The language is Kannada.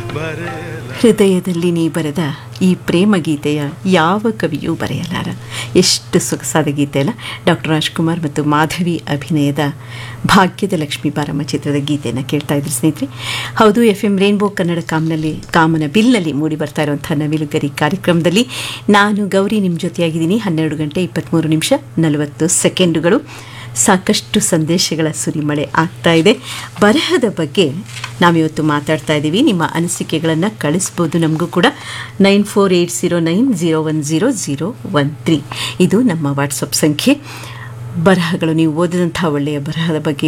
ಹೃದಯದಲ್ಲಿ ನೀ ಬರೆದ ಈ ಪ್ರೇಮ ಗೀತೆಯ ಯಾವ ಕವಿಯೂ ಬರೆಯಲಾರ ಎಷ್ಟು ಸೊಗಸಾದ ಗೀತೆ ಅಲ್ಲ ಡಾಕ್ಟರ್ ರಾಜ್ಕುಮಾರ್ ಮತ್ತು ಮಾಧವಿ ಅಭಿನಯದ ಭಾಗ್ಯದ ಲಕ್ಷ್ಮೀ ಬಾರಮ್ಮ ಚಿತ್ರದ ಗೀತೆಯನ್ನು ಕೇಳ್ತಾ ಇದ್ರು ಸ್ನೇಹಿತರೆ ಹೌದು ಎಫ್ ಎಂ ರೇನ್ಬೋ ಕನ್ನಡ ಕಾಮ್ನಲ್ಲಿ ಕಾಮನ ಬಿಲ್ನಲ್ಲಿ ಮೂಡಿ ಬರ್ತಾ ಇರುವಂಥ ನವಿಲುಗರಿ ಕಾರ್ಯಕ್ರಮದಲ್ಲಿ ನಾನು ಗೌರಿ ನಿಮ್ಮ ಜೊತೆಯಾಗಿದ್ದೀನಿ ಹನ್ನೆರಡು ಗಂಟೆ ಇಪ್ಪತ್ತ್ಮೂರು ನಿಮಿಷ ನಲವತ್ತು ಸೆಕೆಂಡುಗಳು ಸಾಕಷ್ಟು ಸಂದೇಶಗಳ ಸುರಿಮಳೆ ಆಗ್ತಾ ಇದೆ ಬರಹದ ಬಗ್ಗೆ ನಾವಿವತ್ತು ಮಾತಾಡ್ತಾ ಇದ್ದೀವಿ ನಿಮ್ಮ ಅನಿಸಿಕೆಗಳನ್ನು ಕಳಿಸ್ಬೋದು ನಮಗೂ ಕೂಡ nine four eight zero nine zero one zero zero one three ಇದು ನಮ್ಮ ವಾಟ್ಸಪ್ ಸಂಖ್ಯೆ ಬರಹಗಳು ನೀವು ಓದಿದಂಥ ಒಳ್ಳೆಯ ಬರಹದ ಬಗ್ಗೆ